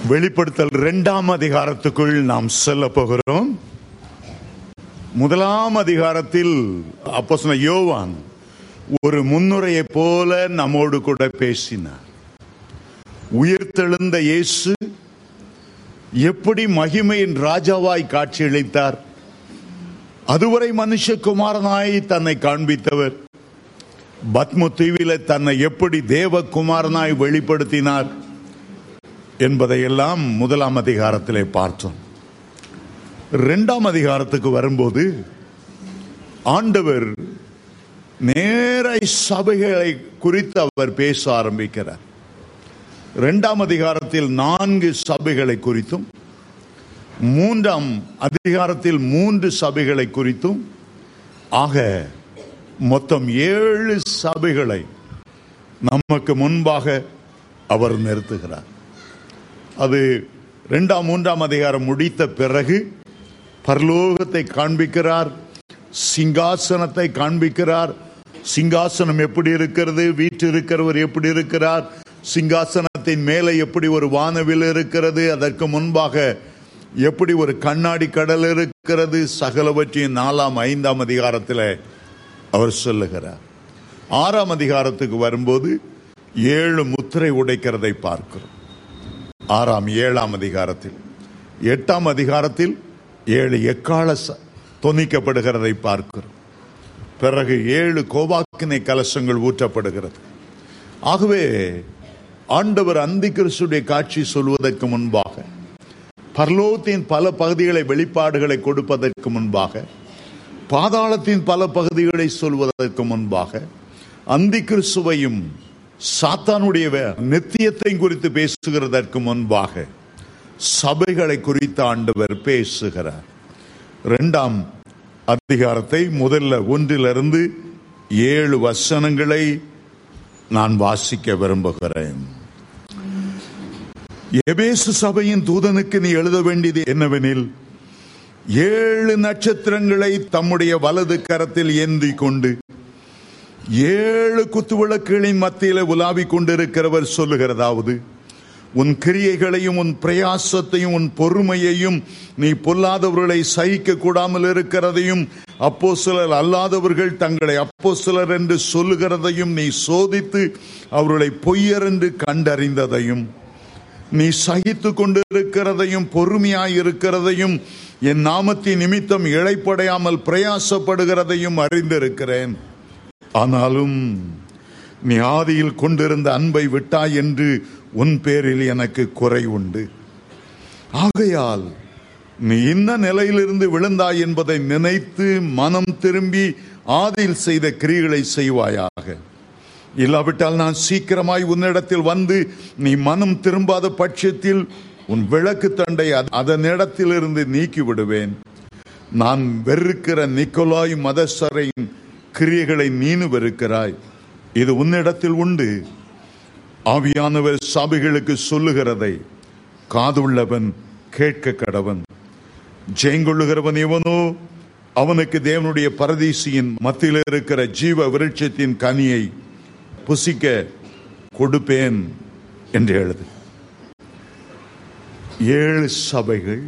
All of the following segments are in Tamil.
வெளிப்படுத்தல் இரண்டாம் அதிகாரத்துக்குள் நாம் செல்ல போகிறோம் முதலாம் அதிகாரத்தில் அப்போஸ்தலன் யோவான் ஒரு முன்னுரையை போல நம்மோடு கூட பேசினார் உயிர்த்தெழுந்த இயேசு எப்படி மகிமையின் ராஜாவாய் காட்சியளித்தார் அதுவரை மனுஷகுமாரனாய் தன்னை காண்பித்தவர் பத்ம தீவில தன்னை எப்படி தேவகுமாரனாய் வெளிப்படுத்தினார் என்பதையெல்லாம் முதலாம் அதிகாரத்திலே பார்த்தோம் இரண்டாம் அதிகாரத்துக்கு வரும்போது ஆண்டவர் நேர சபைகளை குறித்து அவர் பேச ஆரம்பிக்கிறார் இரண்டாம் அதிகாரத்தில் நான்கு சபைகளை குறித்தும் மூன்றாம் அதிகாரத்தில் மூன்று சபைகளை குறித்தும் ஆக மொத்தம் ஏழு சபைகளை நமக்கு முன்பாக அவர் நிறுத்துகிறார் அது இரண்டாம் மூன்றாம் அதிகாரம் முடித்த பிறகு பரலோகத்தை காண்பிக்கிறார் சிங்காசனத்தை காண்பிக்கிறார் சிங்காசனம் எப்படி இருக்கிறது வீட்டு இருக்கிறவர் எப்படி இருக்கிறார் சிங்காசனத்தின் மேலே எப்படி ஒரு வானவில் இருக்கிறது அதற்கு முன்பாக எப்படி ஒரு கண்ணாடி கடல் இருக்கிறது சகலவற்றையும் நாலாம் ஐந்தாம் அதிகாரத்தில் அவர் சொல்லுகிறார் ஆறாம் அதிகாரத்துக்கு வரும்போது ஏழு முத்திரை உடைக்கிறதை பார்க்கிறோம் ஆறாம் ஏழாம் அதிகாரத்தில் எட்டாம் அதிகாரத்தில் ஏழு எக்கால ச- தொனிக்கப்படுகிறதை பார்க்கிறோம் பிறகு ஏழு கோபாக்கினை கலசங்கள் ஊற்றப்படுகிறது ஆகவே ஆண்டவர் அந்தி கிறிஸ்துடைய காட்சி சொல்வதற்கு முன்பாக பரலோகத்தின் பல பகுதிகளை வெளிப்பாடுகளை கொடுப்பதற்கு முன்பாக பாதாளத்தின் பல பகுதிகளை சொல்வதற்கு முன்பாக அந்தி கிறிஸ்துவையும் சாத்தானுடைய வே- நித்தியத்தை குறித்து பேசுகிறதற்கு முன்பாக சபைகளை குறித்து ஆண்டவர் பேசுகிறார் இரண்டாம் அதிகாரத்தை முதல்ல ஒன்றிலிருந்து ஏழு வசனங்களை நான் வாசிக்க விரும்புகிறேன் எபேசு சபையின் தூதனுக்கு நீ எழுத வேண்டியது என்னவெனில் ஏழு நட்சத்திரங்களை தம்முடைய வலது கரத்தில் ஏந்தி கொண்டு ஏழு குத்துவிளக்குகளின் மத்தியில உலாவிக் கொண்டிருக்கிறவர் சொல்லுகிறதாவது உன் கிரியைகளையும் உன் பிரயாசத்தையும் உன் பொறுமையையும் நீ பொல்லாதவர்களை சகிக்க கூடாமல் இருக்கிறதையும் அப்போ சிலர் அல்லாதவர்கள் தங்களை அப்போ சிலர் என்று சொல்லுகிறதையும் நீ சோதித்து அவர்களை பொய்யர் என்று கண்டறிந்ததையும் நீ சகித்து கொண்டிருக்கிறதையும் பொறுமையாய் இருக்கிறதையும் என் நாமத்தின் நிமித்தம் இழைப்படையாமல் பிரயாசப்படுகிறதையும் அறிந்திருக்கிறேன் ஆனாலும் நீ ஆதியில் கொண்டிருந்த அன்பை விட்டாய் என்று உன் பேரில் எனக்கு குறை உண்டு ஆகையால் நீ இன்ன நிலையிலிருந்து விழுந்தாய் என்பதை நினைத்து மனம் திரும்பி ஆதியில் செய்த கிரிகளை செய்வாயாக இல்லாவிட்டால் நான் சீக்கிரமாய் உன்னிடத்தில் வந்து நீ மனம் திரும்பாத பட்சத்தில் உன் விளக்கு தண்டை அத- அதனிடத்திலிருந்து நீக்கி விடுவேன் நான் வெறுக்கிற நிக்கோலாய் மதசரையின் கிரியைகளை நீனு வெறுக்கிறாய் இது உன்னிடத்தில் உண்டு ஆவியானவர் சபைகளுக்கு சொல்லுகிறதை காதுள்ளவன் கேட்க கடவன் ஜெயங்கொள்ளுகிறவன் எவனோ அவனுக்கு தேவனுடைய பரதீசியின் மத்தியில் இருக்கிற ஜீவ விருட்சத்தின் கனியை புசிக்க கொடுப்பேன் என்று எழுது ஏழு சபைகள்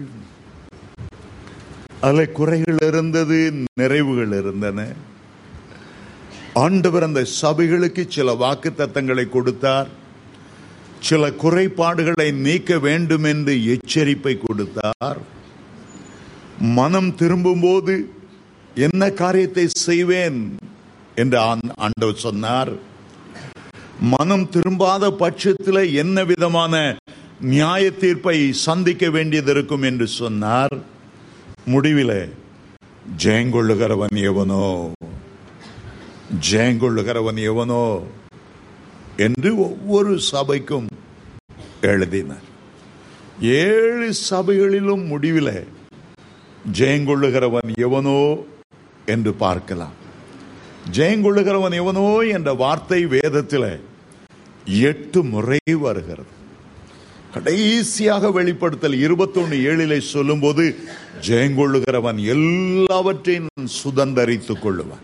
அதில் குறைகள் இருந்தது நிறைவுகள் இருந்தன ஆண்டவர் அந்த சபைகளுக்கு சில வாக்கு தத்தங்களை கொடுத்தார் சில குறைபாடுகளை நீக்க வேண்டும் என்று எச்சரிப்பை கொடுத்தார் மனம் திரும்பும்போது என்ன காரியத்தை செய்வேன் என்று ஆண்- ஆண்டவர் சொன்னார் மனம் திரும்பாத பட்சத்தில் என்ன விதமான நியாய தீர்ப்பை சந்திக்க வேண்டியது இருக்கும் என்று சொன்னார் முடிவிலே ஜெயங்கொள்ளுகிறவன் எவனோ ஜெயங்கொள்ளுகிறவன் எவனோ என்று ஒவ்வொரு சபைக்கும் எழுதினார் ஏழு சபைகளிலும் முடிவிலே ஜெயங்கொள்ளுகிறவன் எவனோ என்று பார்க்கலாம் ஜெயங்கொள்ளுகிறவன் எவனோ என்ற வார்த்தை வேதத்தில் எட்டு முறை வருகிறது கடைசியாக வெளிப்படுத்தல் இருபத்தொன்னு ஏழிலே சொல்லும்போது ஜெயங்கொள்ளுகிறவன் எல்லாவற்றையும் சுதந்தரித்துக் கொள்ளுவான்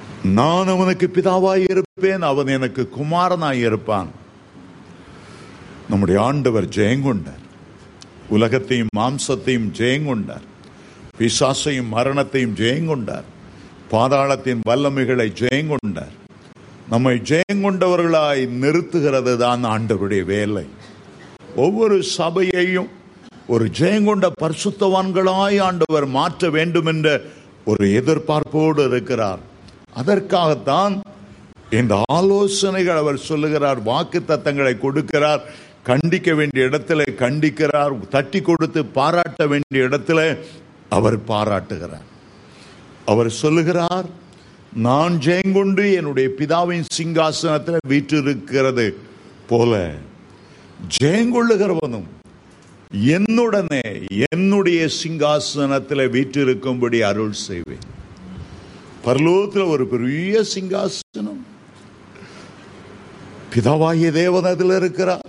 நான் அவனுக்கு பிதாவாய் இருப்பேன் அவன் எனக்கு குமாரனாய் இருப்பான் நம்முடைய ஆண்டவர் ஜெயங்கொண்டார் உலகத்தையும் மாம்சத்தையும் ஜெயங்கொண்டார் பிசாசையும் மரணத்தையும் ஜெயங்கொண்டார் பாதாளத்தின் வல்லமைகளை ஜெயங்கொண்டார் நம்மை ஜெயங்கொண்டவர்களாய் நிறுத்துகிறது தான் ஆண்டவருடைய வேலை ஒவ்வொரு சபையையும் ஒரு ஜெயங்கொண்ட பரிசுத்தவான்களாய் ஆண்டவர் மாற்ற வேண்டும் என்ற ஒரு எதிர்பார்ப்போடு இருக்கிறார் அதற்காகத்தான் இந்த ஆலோசனைகள் அவர் சொல்லுகிறார் வாக்கு தத்தங்களை கொடுக்கிறார் கண்டிக்க வேண்டிய இடத்துல கண்டிக்கிறார் தட்டி கொடுத்து பாராட்ட வேண்டிய இடத்துல அவர் பாராட்டுகிறார் அவர் சொல்லுகிறார் நான் ஜெயங்கொண்டு என்னுடைய பிதாவின் சிங்காசனத்தில் வீற்றிருக்கிறது போல ஜெயங்கொள்ளுகிறவனும் என்னுடனே என்னுடைய சிங்காசனத்தில் வீற்றிருக்கும்படி அருள் செய்வேன் பரலோகத்தில் ஒரு பெரிய சிங்காசனம் பிதாவாகிய தேவன் அதில் இருக்கிறார்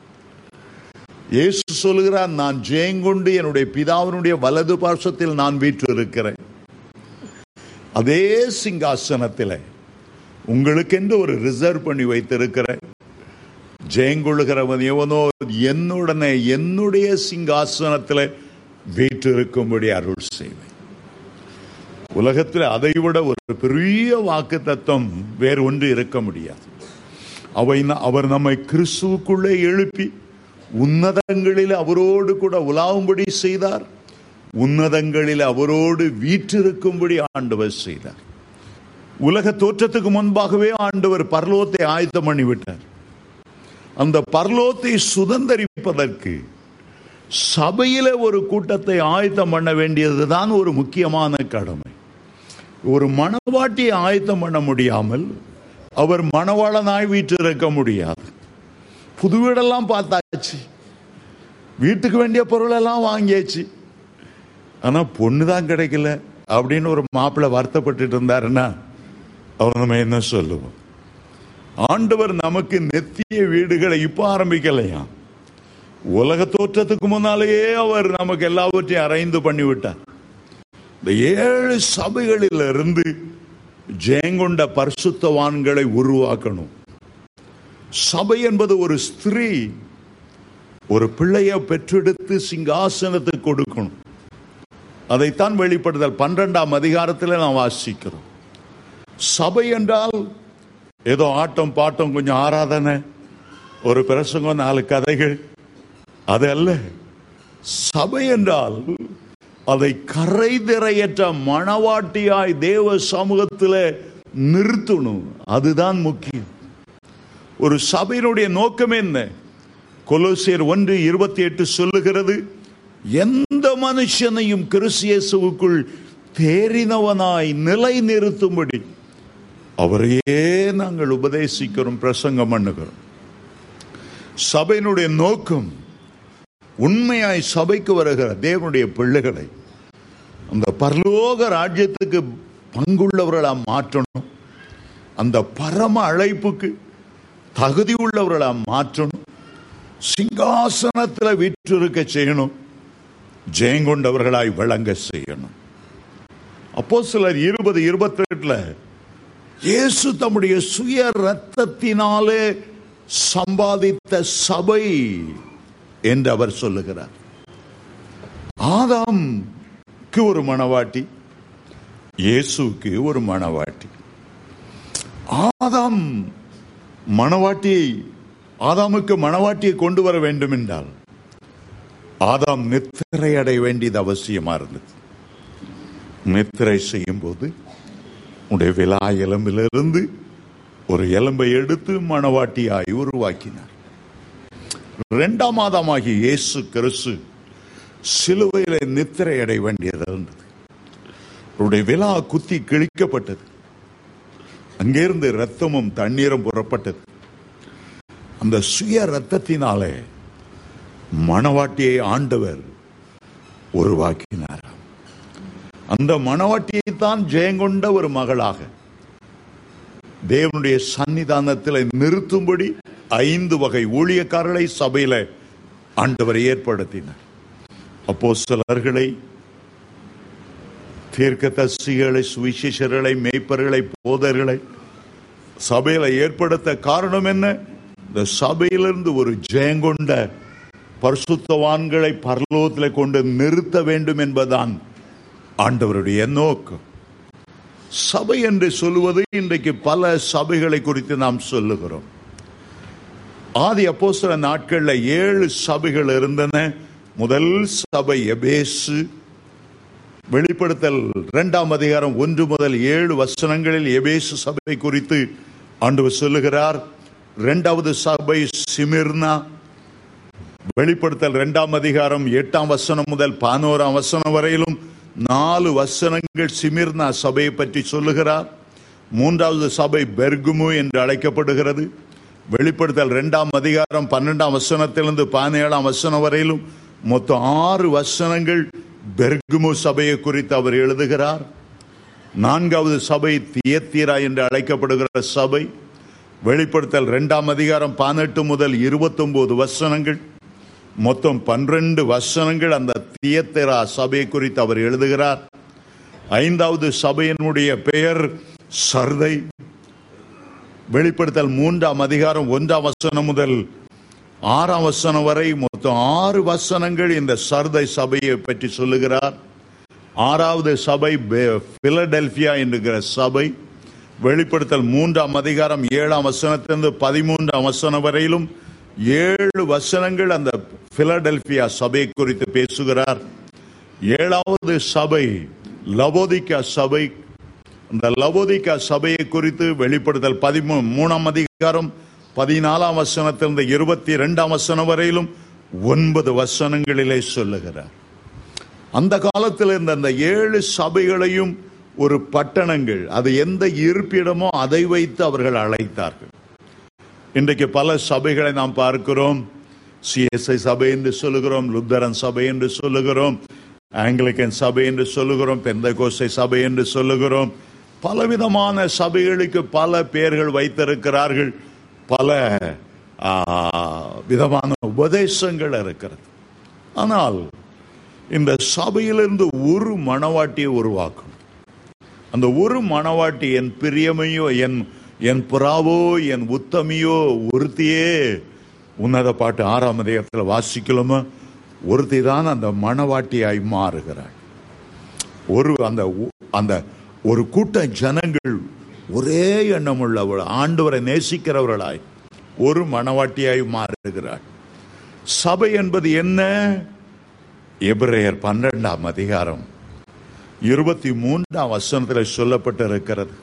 இயேசு சொல்லுகிறார் நான் ஜெயங்கொண்டு என்னுடைய பிதாவினுடைய வலது பார்சத்தில் நான் வீற்றிருக்கிறேன் அதே சிங்காசனத்தில் உங்களுக்கென்று ஒரு ரிசர்வ் பண்ணி வைத்திருக்கிறேன் ஜெயங்கொள்ளுகிறவன் எவனோ என்னுடனே என்னுடைய சிங்காசனத்தில் வீற்றிருக்கும்படி அருள் செய்வேன் உலகத்தில் அதைவிட ஒரு பெரிய வாக்கு தத்துவம் வேறு ஒன்று இருக்க முடியாது அவை அவர் நம்மை கிறிஸ்துவுக்குள்ளே எழுப்பி உன்னதங்களில் அவரோடு கூட உலாவும்படி செய்தார் உன்னதங்களில் அவரோடு வீற்றிருக்கும்படி ஆண்டவர் செய்தார் உலக தோற்றத்துக்கு முன்பாகவே ஆண்டவர் பரலோகத்தை ஆயத்தம் பண்ணிவிட்டார் அந்த பரலோகத்தை சுதந்திரிப்பதற்கு சபையில ஒரு கூட்டத்தை ஆயத்தம் பண்ண வேண்டியதுதான் ஒரு முக்கியமான கடமை ஒரு மணவாட்டியை ஆயத்தம் பண்ண முடியாமல் அவர் மணவாளனாய் வீற்றிருக்க முடியாது புது வீடெல்லாம் பார்த்தாச்சு வீட்டுக்கு வேண்டிய பொருள் எல்லாம் வாங்கியாச்சு ஆனா பொண்ணு தான் கிடைக்கல அப்படின்னு ஒரு மாப்பிள்ளை வருத்தப்பட்டு இருந்தாருன்னா அவர் நம்ம என்ன சொல்லுவோம் ஆண்டவர் நமக்கு நெத்திய வீடுகளை இப்ப ஆரம்பிக்கலையா உலக தோற்றத்துக்கு முன்னாலேயே அவர் நமக்கு எல்லாவற்றையும் அரைந்து பண்ணிவிட்டார் இந்த ஏழு சபைகளில் இருந்து ஜெயங்கொண்ட பரிசுத்தவான்களை உருவாக்கணும் சபை என்பது ஒரு ஸ்திரீ ஒரு பிள்ளைய பெற்றெடுத்து சிங்காசனத்துக்கு கொடுக்கணும் அதைத்தான் வெளிப்படுதல் பன்னிரெண்டாம் அதிகாரத்தில் நாம் வாசிக்கிறோம் சபை என்றால் ஏதோ ஆட்டம் பாட்டம் கொஞ்சம் ஆராதனை ஒரு பிரசங்கம் நாலு கதைகள் அது அல்ல சபை என்றால் அதை கரை திரையற்ற மணவாட்டியாய் தேவ சமூகத்தில் நிறுத்தணும் அதுதான் முக்கியம் ஒரு சபையினுடைய நோக்கம் என்ன கொலோசியர் ஒன்று இருபத்தி எட்டு சொல்லுகிறது எந்த மனுஷனையும் கிறிஸ்தியேசுவுக்குள் தேறினவனாய் நிலை நிறுத்தும்படி அவரையே நாங்கள் உபதேசிக்கிறோம் பிரசங்கம் பண்ணுகிறோம் சபையினுடைய நோக்கம் உண்மையாய் சபைக்கு வருகிற தேவனுடைய பிள்ளைகளை அந்த பரலோக ராஜ்யத்துக்கு பங்குள்ளவர்களா மாற்றணும் அந்த பரம அழைப்புக்கு தகுதி உள்ளவர்களா மாற்றணும் சிங்காசனத்தில் வீற்றிருக்க செய்யணும் ஜெயங்கொண்டவர்களாய் விளங்க செய்யணும் அப்போ சிலர் இருபது இருபத்தி எட்டுல இயேசு தம்முடைய சுய ரத்தத்தினாலே சம்பாதித்த சபை என்று அவர் சொல்லுகிறார் ஆதாம்க்கு ஒரு மணவாட்டி இயேசுக்கு ஒரு மணவாட்டி ஆதாம் மணவாட்டியை ஆதாமுக்கு மணவாட்டியை கொண்டு வர வேண்டும் என்றால் ஆதாம் நித்திரை அடைய வேண்டியது அவசியமா இருந்தது நித்திரை செய்யும் போது உடைய விழா எலும்பிலிருந்து ஒரு எலும்பை எடுத்து மணவாட்டியாய் உருவாக்கினார் இரண்டாம் மாதமாகிய இயேசு கிறிஸ்து சிலுவையில நித்திரை அடைய வேண்டியது இருந்தது அவருடைய விழா குத்தி கிழிக்கப்பட்டது அங்கிருந்து ரத்தமும் தண்ணீரும் புறப்பட்டது அந்த சுய ரத்தத்தினாலே மணவாட்டியை ஆண்டவர் உருவாக்கினார் அந்த மணவாட்டியை தான் ஜெயங்கொண்ட ஒரு மகளாக தேவனுடைய சன்னிதானத்தில் நிறுத்தும்படி ஐந்து வகை ஊழியக்காரர்களை சபையில ஆண்டவர் ஏற்படுத்தினார் அப்போ சிலர்களை தீர்க்கதரிசிகளை சுவிசேஷர்களை மேய்ப்பர்களை போதர்களை சபையில ஏற்படுத்த காரணம் என்ன இந்த சபையிலிருந்து ஒரு ஜெயங்கொண்ட பரிசுத்தவான்களை பரலோகத்தில் கொண்டு நிறுத்த வேண்டும் என்பதுதான் ஆண்டவருடைய நோக்கம் சபை என்று சொல்லுவது இன்றைக்கு பல சபைகளை குறித்து நாம் சொல்லுகிறோம் ஆதி அப்போஸ்தல நாட்கள்ல ஏழு சபைகள் இருந்தன முதல் சபை எபேசு வெளிப்படுத்தல் இரண்டாம் அதிகாரம் ஒன்று முதல் ஏழு வசனங்களில் எபேசு சபை குறித்து ஆண்டவர் சொல்லுகிறார் இரண்டாவது சபை சிமிர்னா வெளிப்படுத்தல் இரண்டாம் அதிகாரம் எட்டாம் வசனம் முதல் பதினோராம் வசனம் வரையிலும் நாலு வசனங்கள் சிமிர்னா சபையை பற்றி சொல்லுகிறார் மூன்றாவது சபை பெர்குமு என்று அழைக்கப்படுகிறது வெளிப்படுத்தல் இரண்டாம் அதிகாரம் பன்னெண்டாம் வசனத்திலிருந்து பதினேழாம் வசனம் வரையிலும் மொத்தம் ஆறு வசனங்கள் பெர்குமு சபையை குறித்து அவர் எழுதுகிறார் நான்காவது சபை தியத்தீரா என்று அழைக்கப்படுகிற சபை வெளிப்படுத்தல் இரண்டாம் அதிகாரம் பதினெட்டு முதல் இருபத்தொன்பது வசனங்கள் மொத்தம் பன்னிரண்டு வசனங்கள் அந்த தியத்தேரா சபையை குறித்து அவர் எழுதுகிறார் ஐந்தாவது சபையினுடைய பெயர் சர்தை வெளிப்படுத்தல் மூன்றாம் அதிகாரம் ஒன்றாம் வசனம் முதல் ஆறாம் வசனம் வரை மொத்தம் ஆறு வசனங்கள் இந்த சர்தை சபையை பற்றி சொல்லுகிறார் ஆறாவது சபை பெ- பிலடெல்பியா என்கிற சபை வெளிப்படுத்தல் மூன்றாம் அதிகாரம் ஏழாம் வசனத்திலிருந்து பதிமூன்றாம் வசனம் வரையிலும் ஏழு வசனங்கள் அந்த பிலடெல்பியா சபை குறித்து பேசுகிறார் ஏழாவது சபை லவோதிக்கா சபை இந்த லவோதிக்கா சபையை குறித்து வெளிப்படுத்தல் பதிமூ மூணாம் அதிகாரம் பதினாலாம் வசனத்திலிருந்து இருபத்தி இரண்டாம் வசனம் வரையிலும் ஒன்பது வசனங்களிலே சொல்லுகிறார் அந்த காலத்தில் இருந்த அந்த ஏழு சபைகளையும் ஒரு பட்டணங்கள் அது எந்த இருப்பிடமோ அதை வைத்து அவர்கள் அழைத்தார்கள் இன்றைக்கு பல சபைகளை நாம் பார்க்கிறோம் சிஎஸ்ஐ சபை என்று சொல்லுகிறோம் லுத்தரன் சபை என்று சொல்லுகிறோம் ஆங்கிலிக்கன் சபை என்று சொல்லுகிறோம் பெந்தகோசை சபை என்று சொல்லுகிறோம் பலவிதமான சபைகளுக்கு பல பெயர்கள் வைத்திருக்கிறார்கள் பல ஆ, விதமான உபதேசங்கள் இருக்கிறது ஆனால் இந்த சபையிலிருந்து ஒரு மணவாட்டியை உருவாக்கும் அந்த ஒரு மணவாட்டி என் பிரியமையோ என் என் புறாவோ என் உத்தமியோ ஒருத்தியே உன்னத பாட்டு ஆறாம் அதிகாரத்தில் வாசிக்கலாமா ஒருத்தி தான் அந்த மணவாட்டியாய் மாறுகிறாள் ஒரு அந்த உ- அந்த ஒரு கூட்ட ஜனங்கள் ஒரே எண்ணம் உள்ளவள் ஆண்டவரை நேசிக்கிறவர்களாய் ஒரு மணவாட்டியாய் மாறுகிறாள் சபை என்பது என்ன எபிரேயர் பன்னிரெண்டாம் அதிகாரம் இருபத்தி மூன்றாம் வசனத்தில் சொல்லப்பட்டிருக்கிறது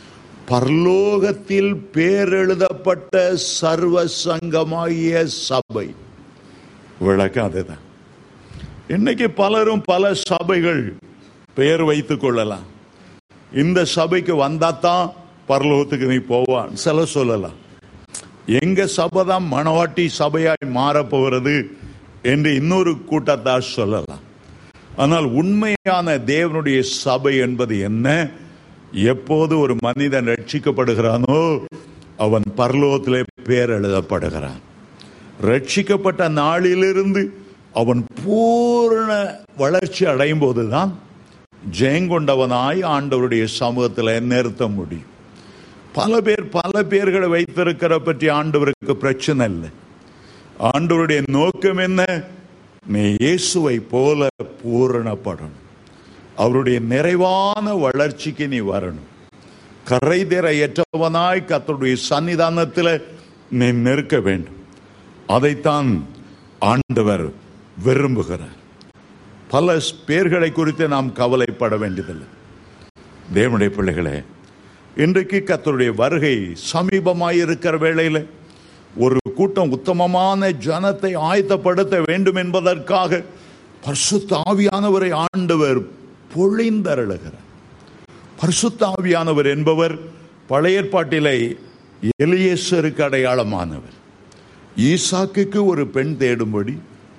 பரலோகத்தில் பேரெழுதப்பட்ட சர்வ சங்கமாகிய சபை விளக்கம் அதுதான் இன்னைக்கு பலரும் பல சபைகள் பெயர் வைத்துக் கொள்ளலாம் இந்த சபைக்கு வந்தாதான் பரலோகத்துக்கு நீ போவான் சில சொல்லலாம் எங்க சபை தான் மணவாட்டி சபையாய் மாறப்போகிறது என்று இன்னொரு கூட்டத்தார் சொல்லலாம் ஆனால் உண்மையான தேவனுடைய சபை என்பது என்ன எப்போது ஒரு மனிதன் ரட்சிக்கப்படுகிறானோ அவன் பரலோகத்திலே பேர் எழுதப்படுகிறான் ரட்சிக்கப்பட்ட நாளிலிருந்து அவன் பூரண வளர்ச்சி அடையும் போதுதான் ஜெயங்கொண்டவனாய் ஆண்டவருடைய சமூகத்தில் நிறுத்த முடியும் பல பேர் பல பேர்களை வைத்திருக்கிற பற்றி ஆண்டவருக்கு பிரச்சனை இல்லை ஆண்டவருடைய நோக்கம் என்ன நீ இயேசுவை போல பூரணப்படணும் அவருடைய நிறைவான வளர்ச்சிக்கு நீ வரணும் கரைதிரையற்றவனாய் கர்த்தருடைய சன்னிதானத்தில் நீ நிற்க வேண்டும் அதைத்தான் ஆண்டவர் விரும்புகிறார் பல பேர்களை குறித்து நாம் கவலைப்பட வேண்டியதில்லை தேவனுடைய பிள்ளைகளே இன்றைக்கு கர்த்தருடைய வருகை சமீபமாய் இருக்கிற வேளையில் ஒரு கூட்டம் உத்தமமான ஜனத்தை ஆயத்தப்படுத்த வேண்டும் என்பதற்காக பரிசுத்த ஆவியானவரை ஆண்டவர் பொழிந்தருளுகிறார் பரிசுத்த ஆவியானவர் என்பவர் பழைய ஏற்பாட்டிலே எலியேசருக்கு அடையாளமானவர் ஈசாக்குக்கு ஒரு பெண் தேடும்படி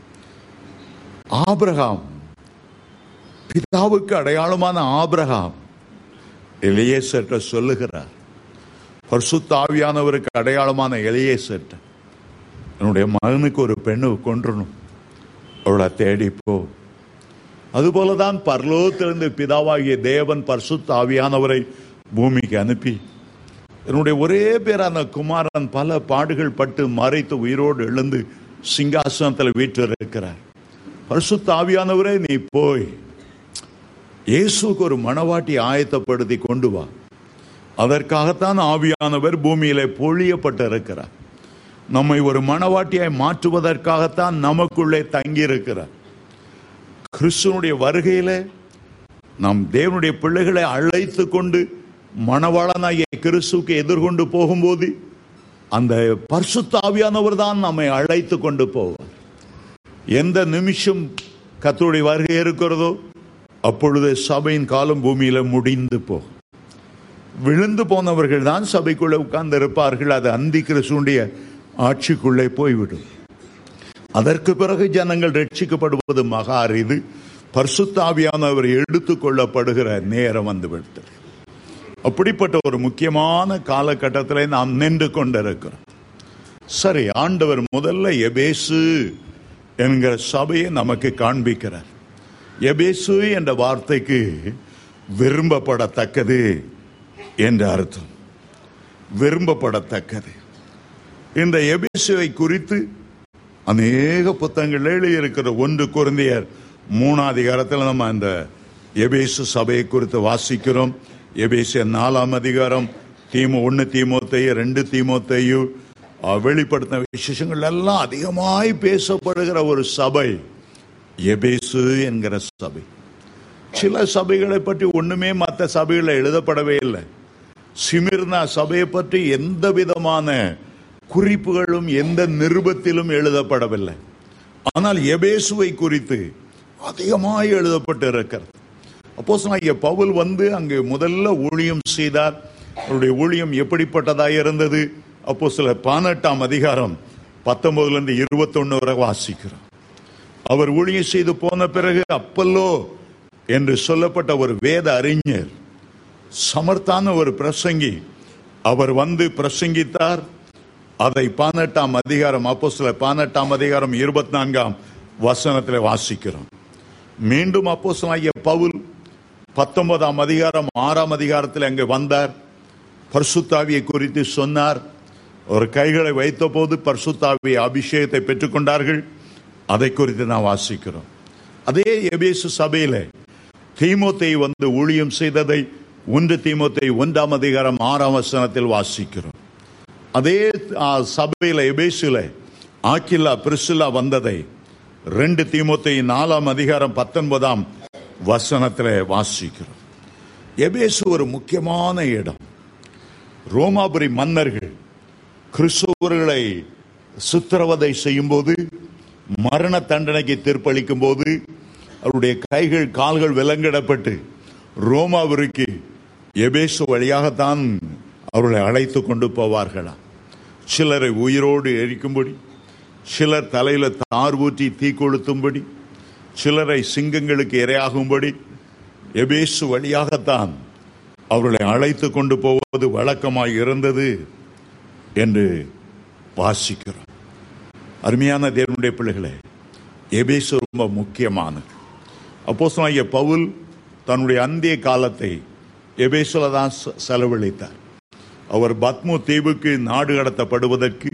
ஆபிரகாம் பிதாவுக்கு அடையாளமான ஆபிரகாம் எலியேசர்ட்ட சொல்லுகிறார் பரிசுத்த ஆவியானவருக்கு அடையாளமான எலியேசர்ட்ட என்னுடைய மகனுக்கு ஒரு பெண்ணு கொன்றணும் அவளை தேடி போ அதுபோலதான் பரலோகத்திலிருந்து பிதாவாகிய தேவன் பரிசுத்த ஆவியானவரை பூமிக்கு அனுப்பி என்னுடைய ஒரே பேரான குமாரன் பல பாடுகள் பட்டு மறைத்து உயிரோடு எழுந்து சிங்காசனத்தில் வீற்றிருக்கிறார் பரிசுத்த ஆவியானவரே நீ போய் இயேசுக்கு ஒரு மணவாட்டி ஆயத்தப்படுத்தி கொண்டு வா அதற்காகத்தான் ஆவியானவர் பூமியிலே பொழியப்பட்டிருக்கிறார் நம்மை ஒரு மணவாட்டியாய் மாற்றுவதற்காகத்தான் நமக்குள்ளே தங்கியிருக்கிறார் கிறிஸ்துவனுடைய வருகையிலே நாம் தேவனுடைய பிள்ளைகளை அழைத்து கொண்டு மணவாளனாகிய கிறிஸ்துவுக்கு எதிர்கொண்டு போகும்போது அந்த பரிசுத்த ஆவியானவர் தான் நம்மை அழைத்து கொண்டு போவார் எந்த நிமிஷம் கத்தருடைய வருகை இருக்கிறதோ அப்பொழுது சபையின் காலம் பூமியில முடிந்து போகும் விழுந்து போனவர்கள் தான் சபைக்குள்ளே உட்கார்ந்து இருப்பார்கள் அது அந்தி கிறிஸ்துடைய ஆட்சிக்குள்ளே போய்விடும் அதற்கு பிறகு ஜனங்கள் ரட்சிக்கப்படுவது மகா அரிது பரிசுத்தாவியானவர் எடுத்துக் கொள்ளப்படுகிற நேரம் வந்துவிட்டது அப்படிப்பட்ட ஒரு முக்கியமான காலகட்டத்தில் நாம் நின்று கொண்டிருக்கிறோம் சரி ஆண்டவர் முதல்ல எபேசு என்கிற சபையை நமக்கு காண்பிக்கிறார் எபேசு என்ற வார்த்தைக்கு விரும்பப்படத்தக்கது என்ற அர்த்தம் விரும்பப்படத்தக்கது இந்த எபேசுவை குறித்து அநேக புத்தகங்கள் எழுதியிருக்கிற ஒன்று குருந்தியர் மூணாம் அதிகாரத்தில் நம்ம அந்த எபேசு சபையை குறித்து வாசிக்கிறோம் எபேசிய நாலாம் அதிகாரம் தீமோ ஒன்று தீமோத்தையு ரெண்டு தீமோத்தையு அஹ், வெளிப்படுத்தின விசேஷங்கள் எல்லாம் அதிகமாய் பேசப்படுகிற ஒரு சபை எபேசு என்கிற சபை சில சபைகளை பற்றி ஒண்ணுமே மற்ற சபைகளில் எழுதப்படவே இல்லை சிமிர்னா சபையை பற்றி எந்த விதமான குறிப்புகளும் எந்த நிருபத்திலும் எழுதப்படவில்லை ஆனால் எபேசுவை குறித்து அதிகமாய் எழுதப்பட்டு இருக்கிறது அப்போ பவுல் வந்து அங்கு முதல்ல ஊழியம் செய்தார் அவருடைய ஊழியம் எப்படிப்பட்டதாக இருந்தது அப்போ சில பதினெட்டாம் அதிகாரம் பத்தொன்பதுல இருந்து இருபத்தொன்னு வரை வாசிக்கிறோம் அவர் ஊழியம் செய்து போன பிறகு அப்பல்லோ என்று சொல்லப்பட்ட ஒரு வேத அறிஞர் சமர்த்தான ஒரு பிரசங்கி அவர் வந்து பிரசங்கித்தார் அதை பதினெட்டாம் அதிகாரம் அப்போ சில பதினெட்டாம் அதிகாரம் இருபத்தி நான்காம் வசனத்தில் வாசிக்கிறோம் மீண்டும் அப்போ பவுல் பத்தொன்பதாம் அதிகாரம் ஆறாம் அதிகாரத்தில் அங்கே வந்தார் பரிசுத்தாவியை குறித்து சொன்னார் ஒரு கைகளை வைத்த போது பரிசுத்தாவிய அபிஷேகத்தை பெற்றுக்கொண்டார்கள் அதை குறித்து நான் வாசிக்கிறோம் அதே எபேசு சபையில தீமோத்தை வந்து ஊழியம் செய்ததை ஒன்று தீமோத்தை ஒன்றாம் அதிகாரம் ஆறாம் வசனத்தில் வாசிக்கிறோம் அதே ஆ, சபையில எபேசுல ஆக்கில்லா பிரிசில்லா வந்ததை ரெண்டு தீமோத்தை நாலாம் அதிகாரம் பத்தொன்பதாம் வசனத்தில் வாசிக்கிறோம் எபேசு ஒரு முக்கியமான இடம் ரோமாபுரி மன்னர்கள் கிறிஸ்தவர்களை சித்திரவதை செய்யும்போது மரண தண்டனைக்கு தீர்ப்பளிக்கும் போது அவருடைய கைகள் கால்கள் விலங்கிடப்பட்டு ரோமாபுரிக்கு எபேசு வழியாகத்தான் அவர்களை அழைத்து கொண்டு போவார்களாம் சிலரை உயிரோடு எரிக்கும்படி சிலர் தலையில தார் ஊற்றி தீ கொளுத்தும்படி சிலரை சிங்கங்களுக்கு இரையாகும்படி எபேசு வழியாகத்தான் அவர்களை அழைத்து கொண்டு போவது வழக்கமாய் இருந்தது என்று வாசிக்கிறோம் அருமையான தேவனுடைய பிள்ளைகளே எபேசு ரொம்ப முக்கியமானது அப்போ பவுல் தன்னுடைய அந்திய காலத்தை எபேசுல தான் செ- செலவழித்தார் அவர் பத்மு தீவுக்கு நாடு கடத்தப்படுவதற்கு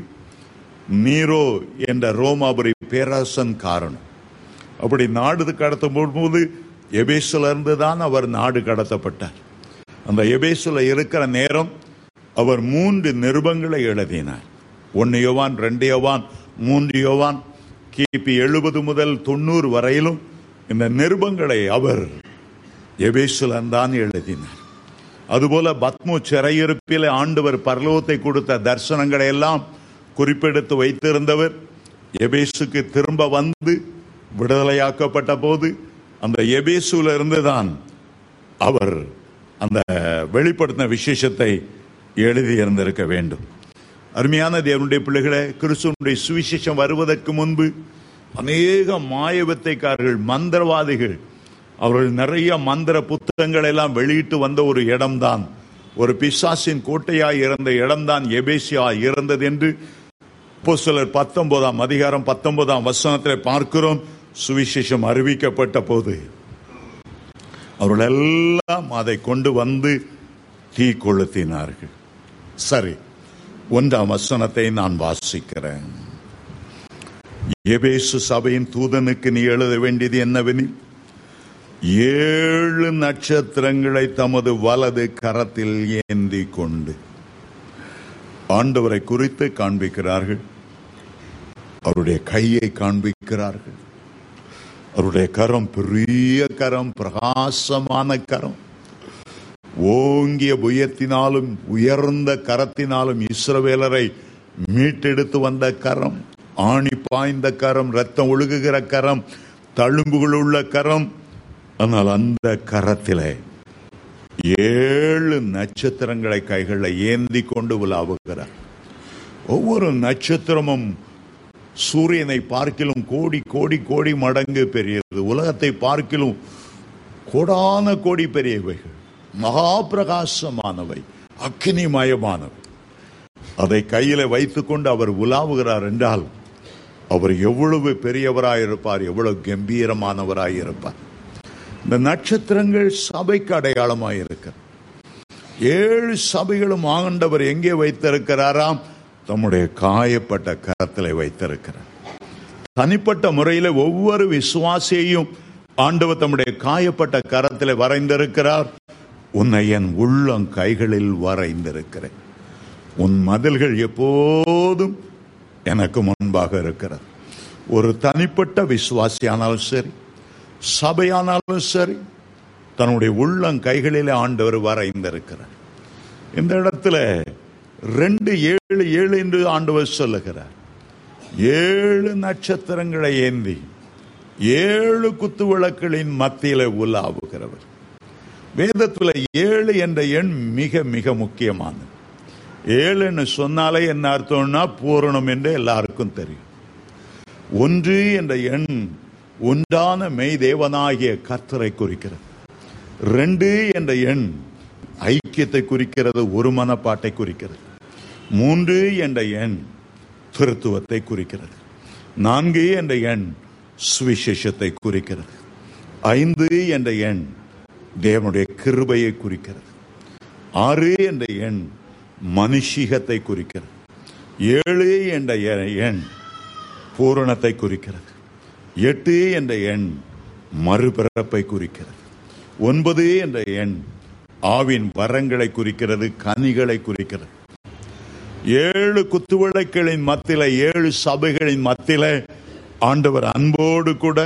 நீரோ என்ற ரோமாபுரி பேரரசன் காரணம் அப்படி நாடு கடத்தும் போது எபேசுல இருந்து தான் அவர் நாடு கடத்தப்பட்டார் அந்த எபேசுல இருக்கிற நேரம் அவர் மூன்று நிருபங்களை எழுதினார் ஒன்னு யோவான் ரெண்டு யோவான் மூன்று யோவான் கிபி எழுபது முதல் தொண்ணூறு வரையிலும் இந்த நிருபங்களை அவர் எபேசுலன் தான் எழுதினார் அதுபோல பத்மு சிறையிருப்பில் ஆண்டவர் பரலோகத்தை கொடுத்த தரிசனங்களை எல்லாம் குறிப்பெடுத்து வைத்திருந்தவர் எபேசுக்கு திரும்ப வந்து விடுதலையாக்கப்பட்ட போது அந்த எபேசுல இருந்துதான் அவர் அந்த வெளிப்படுத்தின விசேஷத்தை எழுதி இருந்திருக்க வேண்டும் அருமையான தேவனுடைய பிள்ளைகளே கிறிஸ்துவனுடைய சுவிசேஷம் வருவதற்கு முன்பு அநேக மாய வித்தைக்காரர்கள் மந்திரவாதிகள் அவர்கள் நிறைய மந்திர புத்தகங்களை எல்லாம் வெளியிட்டு வந்த ஒரு இடம்தான் ஒரு பிசாசின் கோட்டையாய் இருந்த இடம்தான் எபேசியா இருந்தது என்று அப்போஸ்தலர் பத்தொன்பதாம் அதிகாரம் பத்தொன்பதாம் வசனத்தில் பார்க்கிறோம் சுவிசேஷம் அறிவிக்கப்பட்ட போது அவர்கள் எல்லாம் அதை கொண்டு வந்து தீ கொளுத்தினார்கள் சரி ஒன்றாம் வசனத்தை நான் வாசிக்கிறேன் எபேசு சபையின் தூதனுக்கு நீ எழுத வேண்டியது என்னவெனில் ஏழு நட்சத்திரங்களை தமது வலது கரத்தில் ஏந்தி கொண்டு ஆண்டவரை குறித்து காண்பிக்கிறார்கள் அவருடைய கையை காண்பிக்கிறார்கள் அவருடைய கரம் பெரிய கரம் பிரகாசமான கரம் ஓங்கிய புயத்தினாலும் உயர்ந்த கரத்தினாலும் இஸ்ரவேலரை மீட்டெடுத்து வந்த கரம் ஆணி பாய்ந்த கரம் ரத்தம் ஒழுகுகிற கரம் தழும்புகள் உள்ள கரம் ஆனால் அந்த கரத்திலே ஏழு நட்சத்திரங்களை கைகளில் ஏந்தி கொண்டு உலாவுகிறார் ஒவ்வொரு நட்சத்திரமும் சூரியனை பார்க்கிலும் கோடி கோடி கோடி மடங்கு பெரியது உலகத்தை பார்க்கிலும் கோடான கோடி பெரியவைகள் மகா பிரகாசமானவை அக்னிமயமானவை அதை கையில வைத்துக்கொண்டு அவர் உலாவுகிறார் என்றால் அவர் எவ்வளவு பெரியவராயிருப்பார் எவ்வளவு கம்பீரமானவராயிருப்பார் இந்த நட்சத்திரங்கள் சபைக்கு அடையாளமாயிருக்க ஏழு சபைகளும் ஆண்டவர் எங்கே வைத்திருக்கிறாராம் தம்முடைய காயப்பட்ட கரத்திலே வைத்திருக்கிறார் தனிப்பட்ட முறையில் ஒவ்வொரு விசுவாசியையும் ஆண்டவர் தம்முடைய காயப்பட்ட கரத்திலே வரைந்திருக்கிறார் உன்னை என் உள்ளம் கைகளில் வரைந்திருக்கிறேன் உன் மதில்கள் எப்போதும் எனக்கு முன்பாக இருக்கிறது ஒரு தனிப்பட்ட விசுவாசியானாலும் சரி சபையானாலும் சரி தன்னுடைய உள்ளம் கைகளிலே ஆண்டவர் வரைந்திருக்கிறார் இந்த இடத்துல ரெண்டு ஏழு ஏழு என்று ஆண்டவர் சொல்லுகிறார் ஏழு நட்சத்திரங்களை ஏந்தி ஏழு குத்து விளக்குகளின் மத்தியில உலாவுகிறவர் வேதத்துல ஏழு என்ற எண் மிக மிக முக்கியமானது ஏழுன்னு சொன்னாலே என்ன அர்த்தம்னா பூரணம் என்று எல்லாருக்கும் தெரியும் ஒன்று என்ற எண் ஒன்றான மெய் தேவனாகிய கர்த்தரை குறிக்கிறது ரெண்டு என்ற எண் ஐக்கியத்தை குறிக்கிறது ஒரு மனப்பாட்டை குறிக்கிறது மூன்று என்ற எண் திருத்துவத்தை குறிக்கிறது நான்கு என்ற எண் சுவிசேஷத்தை குறிக்கிறது ஐந்து என்ற எண் தேவனுடைய கிருபையை குறிக்கிறது ஆறு என்ற எண் மனுஷிகத்தை குறிக்கிறது ஏழு என்ற எ- எண் பூரணத்தை குறிக்கிறது எட்டு என்ற எண் மறுபிறப்பை குறிக்கிறது ஒன்பது என்ற எண் ஆவின் வரங்களை குறிக்கிறது கனிகளை குறிக்கிறது ஏழு குத்துவிளக்குகளின் மத்தியில ஏழு சபைகளின் மத்தியில ஆண்டவர் அன்போடு கூட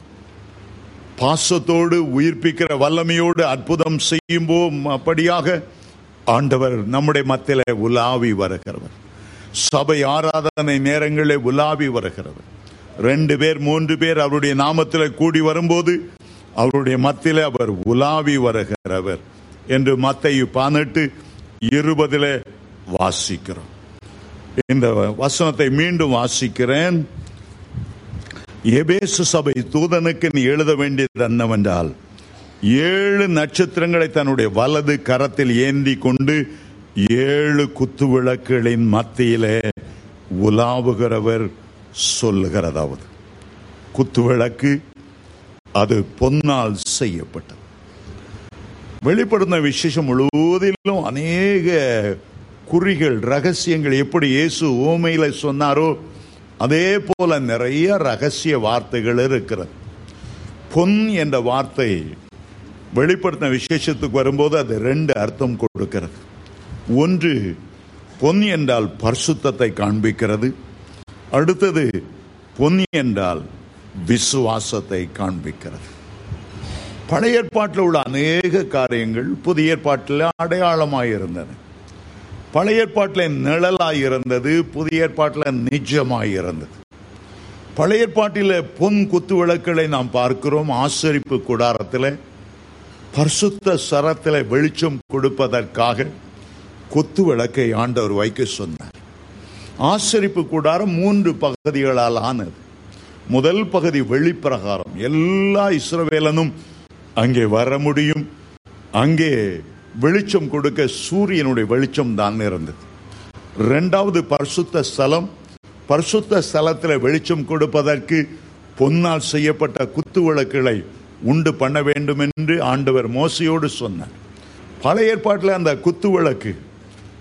பாசத்தோடு உயிர்ப்பிக்கிற வல்லமையோடு அற்புதம் செய்யும் போ அப்படியாக ஆண்டவர் நம்முடைய மத்தியில உலாவி வருகிறவர் சபை ஆராதனை நேரங்களில் உலாவி வருகிறவர் ரெண்டு பேர் மூன்று பேர் அவருடைய நாமத்தில் கூடி வரும்போது அவருடைய மத்தியில அவர் உலாவி வருகிறவர் என்று மத்தையு பதினெட்டு இருபதுல வாசிக்கிறோம் இந்த வசனத்தை மீண்டும் வாசிக்கிறேன் எபேசு சபை தூதனுக்கு நீ எழுத வேண்டியது என்னவென்றால் ஏழு நட்சத்திரங்களை தன்னுடைய வலது கரத்தில் ஏந்தி கொண்டு ஏழு குத்து விளக்குகளின் மத்தியிலே உலாவுகிறவர் சொல்லுகிறதாவது குத்து விளக்கு அது பொன்னால் செய்யப்பட்டது வெளிப்படுத்தின விசேஷம் முழுவதிலும் அநேக குறிகள் ரகசியங்கள் எப்படி இயேசு ஓமையில சொன்னாரோ அதே போல நிறைய ரகசிய வார்த்தைகள் இருக்கிறது பொன் என்ற வார்த்தை வெளிப்படுத்தின விசேஷத்துக்கு வரும்போது அது ரெண்டு அர்த்தம் கொடுக்கிறது ஒன்று பொன் என்றால் பரிசுத்தத்தை காண்பிக்கிறது அடுத்தது பொன் என்றால் விசுவாசத்தை காண்பிக்கிறது பழைய ஏற்பாட்டில் உள்ள அநேக காரியங்கள் புதிய ஏற்பாட்டில் அடையாளமாக இருந்தன பழைய ஏற்பாட்டில் நிழலாய் இருந்தது புதிய ஏற்பாட்டில் நிஜமாய் இருந்தது பழைய ஏற்பாட்டில் பொன் குத்து விளக்குகளை நாம் பார்க்கிறோம் ஆசரிப்பு கூடாரத்தில் பரிசுத்த சரத்தில் வெளிச்சம் கொடுப்பதற்காக குத்து விளக்கை ஆண்டவர் வைக்க சொன்னார் ஆசரிப்பு கூடாரம் மூன்று பகுதிகளால் ஆனது முதல் பகுதி வெளிப்பிரகாரம் எல்லா இஸ்ரவேலனும் அங்கே வர முடியும் அங்கே வெளிச்சம் கொடுக்க சூரியனுடைய வெளிச்சம் தான் இருந்தது இரண்டாவது பரிசுத்த ஸ்தலம் பரிசுத்த ஸ்தலத்தில் வெளிச்சம் கொடுப்பதற்கு பொன்னால் செய்யப்பட்ட குத்து விளக்குகளை உண்டு பண்ண வேண்டும் என்று ஆண்டவர் மோசையோடு சொன்னார் பழைய ஏற்பாட்டில் அந்த குத்து விளக்கு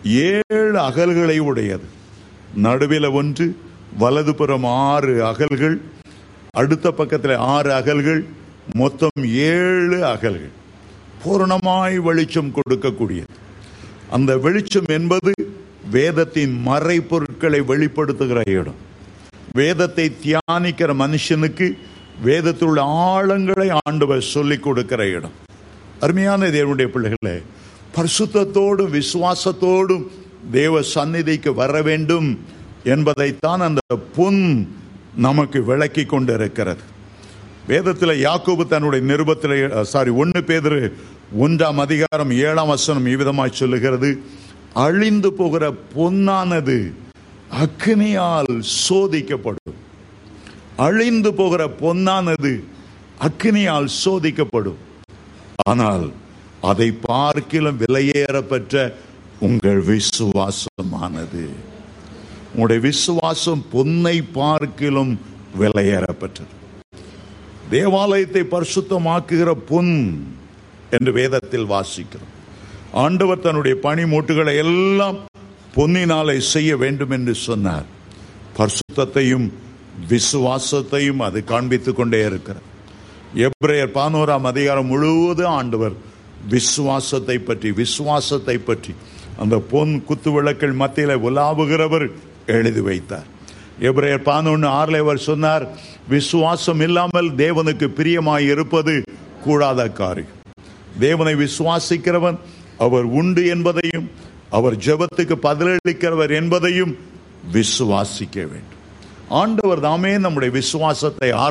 ஏழு அகல்களை உடையது நடுவில் ஒன்று வலதுபுறம் ஆறு அகல்கள் அடுத்த பக்கத்தில் ஆறு அகல்கள் மொத்தம் ஏழு அகல்கள் பூரணமாய் வெளிச்சம் கொடுக்கக்கூடியது அந்த வெளிச்சம் என்பது வேதத்தின் மறைப்பொருட்களை வெளிப்படுத்துகிற இடம் வேதத்தை தியானிக்கிற மனுஷனுக்கு வேதத்தில் உள்ள ஆழங்களை ஆண்டவர் சொல்லிக் கொடுக்கிற இடம் அருமையான தேவனுடைய பிள்ளைகளே பரிசுத்தத்தோடும் விசுவாசத்தோடும் தேவ சந்நிதிக்கு வர வேண்டும் என்பதைத்தான் அந்த பொன் நமக்கு விளக்கி கொண்டிருக்கிறது வேதத்தில் யாக்கோபு தன்னுடைய நிருபத்தில் சாரி ஒன்னு பேதரு ஒன்றாம் அதிகாரம் ஏழாம் வசனம் இவ்விதமாய் சொல்லுகிறது அழிந்து போகிற பொன்னானது அக்னியால் சோதிக்கப்படும் அழிந்து போகிற பொன்னானது அக்னியால் சோதிக்கப்படும் ஆனால் அதை பார்க்கிலும் விலையேற பெற்ற உங்கள் விசுவாசமானது உங்களுடைய விசுவாசம் பொன்னை பார்க்கிலும் விலையேறப்பட்டது தேவாலயத்தை பரிசுத்தமாக்குகிற பொன் என்று வேதத்தில் வாசிக்கிறோம் ஆண்டவர் தன்னுடைய பனிமூட்டுகளை எல்லாம் பொன்னினாலே செய்ய வேண்டும் என்று சொன்னார் பரிசுத்தத்தையும் விசுவாசத்தையும் அது காண்பித்துக் கொண்டே இருக்கிறது எப்ரேயர் பதினோராம் அதிகாரம் முழுவதும் ஆண்டவர் விசுவாசத்தை பற்றி விசுவாசத்தை பற்றி அந்த பொன் குத்து விளக்கள் மத்தியில் உலாவுகிறவர் எழுதி வைத்தார் எப்ரேயர் பதினொன்று ஆறுல அவர் சொன்னார் விசுவாசம் இல்லாமல் தேவனுக்கு பிரியமாய் இருப்பது கூடாத காரியம் தேவனை விசுவாசிக்கிறவன் அவர் உண்டு என்பதையும் அவர் ஜெபத்துக்கு பதிலளிக்கிறவர் என்பதையும் விசுவாசிக்க வேண்டும் ஆண்டவர் தாமே நம்முடைய விசுவாசத்தை